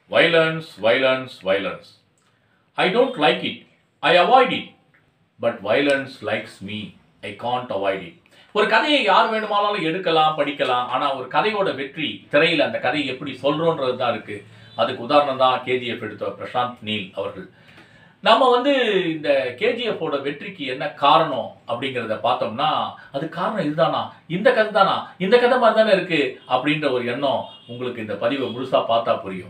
Violence, violence, violence. I don't like it. I avoid it. But violence likes me. I can't avoid it. ஒரு கதையை யார் வேணுமானாலும் எடுக்கலாம் படிக்கலாம் ஆனால் ஒரு கதையோட வெற்றி திரையில் அந்த கதையை எப்படி சொல்கிறோன்றது தான் இருக்குது அதுக்கு உதாரணம் தான் கேஜிஎஃப் எடுத்த பிரசாந்த் நீல் அவர்கள் நம்ம வந்து இந்த கேஜிஎஃப்போட வெற்றிக்கு என்ன காரணம் அப்படிங்கிறத பார்த்தோம்னா அது காரணம் இதுதானா இந்த கதை தானா இந்த கதை மாதிரி தானே இருக்கு அப்படின்ற ஒரு எண்ணம் உங்களுக்கு இந்த பதிவை முழுசா பார்த்தா புரியும்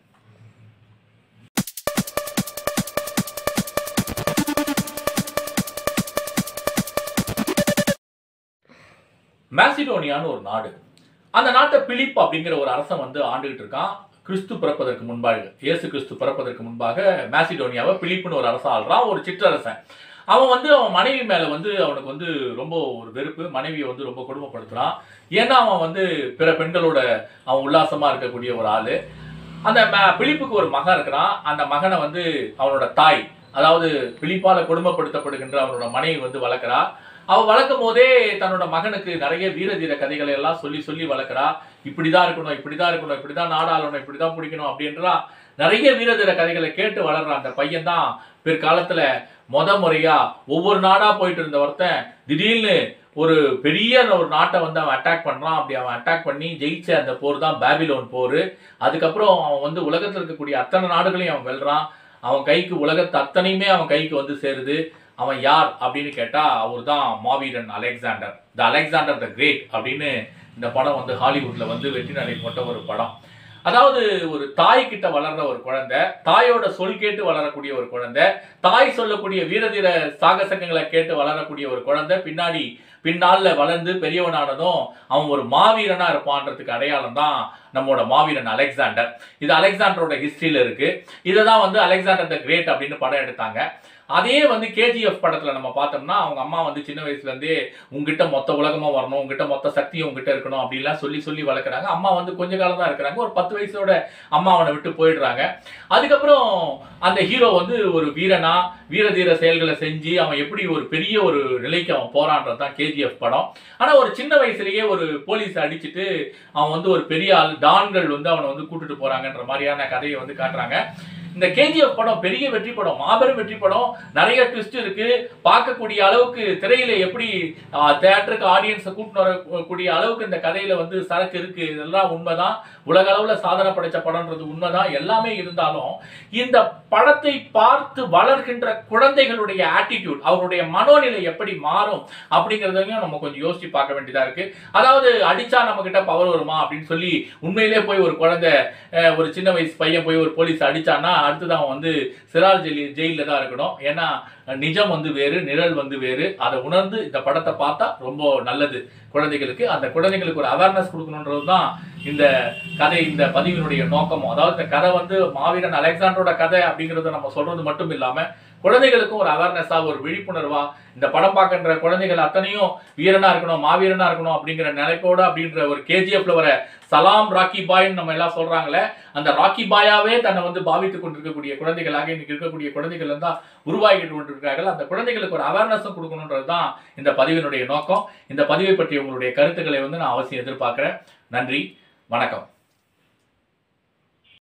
மேசிடோனியான்னு ஒரு நாடு அந்த நாட்டை பிலிப் அப்படிங்கிற ஒரு அரசன் வந்து ஆண்டுகிட்டு இருக்கான் கிறிஸ்து பிறப்பதற்கு முன்பாக இயேசு கிறிஸ்து பிறப்பதற்கு முன்பாக மேசிடோனியாவை பிலிப்புன்னு ஒரு அரசன் ஆள்றான் ஒரு சிற்றரசன் அவன் வந்து அவன் மனைவி மேலே வந்து அவனுக்கு வந்து ரொம்ப ஒரு வெறுப்பு மனைவியை வந்து ரொம்ப கொடுமைப்படுத்துறான் ஏன்னா அவன் வந்து பிற பெண்களோட அவன் உல்லாசமாக இருக்கக்கூடிய ஒரு ஆள் அந்த ம- பிலிப்புக்கு ஒரு மகன் இருக்கிறான் அந்த மகனை வந்து அவனோட தாய் அதாவது பிலிப்பால கொடுமைப்படுத்தப்படுகின்ற அவனோட மனைவி வந்து வளர்க்குறா அவ வளர்க்கும் போதே தன்னோட மகனுக்கு நிறைய வீரதீர கதைகளை எல்லாம் சொல்லி சொல்லி வளர்க்குறா இப்படிதான் இருக்கணும் இப்படிதான் இருக்கணும் இப்படிதான் நாடாளணும் இப்படிதான் பிடிக்கணும் அப்படின்றா நிறைய வீரதீர கதைகளை கேட்டு வளர்ற அந்த பையன் தான் பிற்காலத்துல முத முறையா ஒவ்வொரு நாடா போயிட்டு இருந்த ஒருத்தன் திடீர்னு ஒரு பெரிய ஒரு நாட்டை வந்து அவன் அட்டாக் பண்றான் அப்படி அவன் அட்டாக் பண்ணி ஜெயிச்ச அந்த போர் தான் பேபிலோன் போர் அதுக்கப்புறம் அவன் வந்து உலகத்தில் இருக்கக்கூடிய அத்தனை நாடுகளையும் அவன் வெல்றான் அவன் கைக்கு உலகத்து அத்தனையுமே அவன் கைக்கு வந்து சேருது அவன் யார் அப்படின்னு கேட்டா அவர் தான் மாவீரன் Alexander the Alexander the great அப்படின்னு இந்த படம் வந்து ஹாலிவுட்ல வந்து வெற்றி நடை போட்ட ஒரு படம் அதாவது ஒரு தாய் கிட்ட வளர்ற ஒரு குழந்தை தாயோட சொல் கேட்டு வளரக்கூடிய ஒரு குழந்தை தாய் சொல்லக்கூடிய வீரதீர சாகசங்களை கேட்டு வளரக்கூடிய ஒரு குழந்தை பின்னாடி பின்னால வளர்ந்து பெரியவனானதும் அவன் ஒரு மாவீரனா இருப்பான்றதுக்கு அடையாளம் தான் நம்மளோட மாவீரன் அலெக்சாண்டர் இது அலெக்சாண்டரோட ஹிஸ்டரியில இருக்கு இதை தான் வந்து அலெக்சாண்டர் த கிரேட் அப்படின்னு படம் எடுத்தாங்க அதே வந்து கேஜிஎஃப் படத்துல நம்ம பார்த்தோம்னா அவங்க அம்மா வந்து சின்ன வயசுல இருந்தே உங்ககிட்ட மொத்த உலகமா வரணும் உங்ககிட்ட மொத்த சக்தியும் உங்ககிட்ட இருக்கணும் அப்படிலாம் சொல்லி சொல்லி வளர்க்குறாங்க அம்மா வந்து கொஞ்ச காலம் தான் இருக்கிறாங்க ஒரு பத்து வயசோட அம்மா அவனை விட்டு போயிடுறாங்க அதுக்கப்புறம் அந்த ஹீரோ வந்து ஒரு வீரனா வீரதீர செயல்களை செஞ்சு அவன் எப்படி ஒரு பெரிய ஒரு நிலைக்கு அவன் போறான்றது தான் கேஜிஎஃப் படம் ஆனா ஒரு சின்ன வயசுலயே ஒரு போலீஸ் அடிச்சிட்டு அவன் வந்து ஒரு பெரிய ஆள் டான்கள் வந்து அவனை வந்து கூட்டிட்டு போறாங்கன்ற மாதிரியான கதையை வந்து காட்டுறாங்க இந்த கேஜிஎஃப் படம் பெரிய வெற்றி படம் மாபெரும் வெற்றி படம் நிறைய ட்விஸ்ட் இருக்கு பார்க்கக்கூடிய அளவுக்கு திரையில எப்படி தேட்டருக்கு ஆடியன்ஸை கூட்டிட்டு வரக்கூடிய அளவுக்கு இந்த கதையில வந்து சரக்கு இருக்கு இதெல்லாம் உண்மைதான் உலக அளவுல சாதனை படைச்ச படம்ன்றது உண்மைதான் எல்லாமே இருந்தாலும் இந்த படத்தை பார்த்து வளர்கின்ற குழந்தைகளுடைய ஆட்டிடியூட் அவருடைய மனோநிலை எப்படி மாறும் அப்படிங்கிறதையும் நம்ம கொஞ்சம் யோசிச்சு பார்க்க வேண்டியதா இருக்கு அதாவது அடிச்சா நம்ம கிட்ட பவர் வருமா அப்படின்னு சொல்லி உண்மையிலே போய் ஒரு குழந்தை அஹ், ஒரு சின்ன வயசு பையன் போய் ஒரு போலீஸ் அடிச்சான்னா அடுத்தது அவன் வந்து சிறார் ஜெயிலி ஜெயிலில் தான் இருக்கணும் ஏன்னா நிஜம் வந்து வேறு நிழல் வந்து வேறு அதை உணர்ந்து இந்த படத்தை பார்த்தா ரொம்ப நல்லது குழந்தைகளுக்கு அந்த குழந்தைகளுக்கு ஒரு அவேர்னஸ் கொடுக்கணுன்றது தான் இந்த கதை இந்த பதிவினுடைய நோக்கமும் அதாவது இந்த கதை வந்து மாவீரன் அலெக்சாண்டரோட கதை அப்படிங்கறத நம்ம சொல்றது மட்டும் இல்லாம குழந்தைகளுக்கும் ஒரு அவேர்னஸா ஒரு விழிப்புணர்வா இந்த படம் பார்க்கின்ற குழந்தைகள் அத்தனையும் வீரனா இருக்கணும் மாவீரனா இருக்கணும் அப்படிங்கிற நிலைப்போட அப்படின்ற ஒரு கேஜிஎஃப்ல வர சலாம் ராக்கி பாய்ன்னு நம்ம எல்லாம் சொல்றாங்களே அந்த ராக்கி பாயாவே தன்னை வந்து பாவித்துக் கொண்டிருக்கக்கூடிய குழந்தைகளாக இன்னைக்கு இருக்கக்கூடிய குழந்தைகள் தான் உருவாகிட்டு கொண்டிருக்கிறார்கள் அந்த குழந்தைகளுக்கு ஒரு அவேர்னஸும் கொடுக்கணுன்றது தான் இந்த பதிவினுடைய நோக்கம் இந்த பதிவை பற்றி உங்களுடைய கருத்துக்களை வந்து நான் அவசியம் எதிர்பார்க்கிறேன் நன்றி வணக்கம்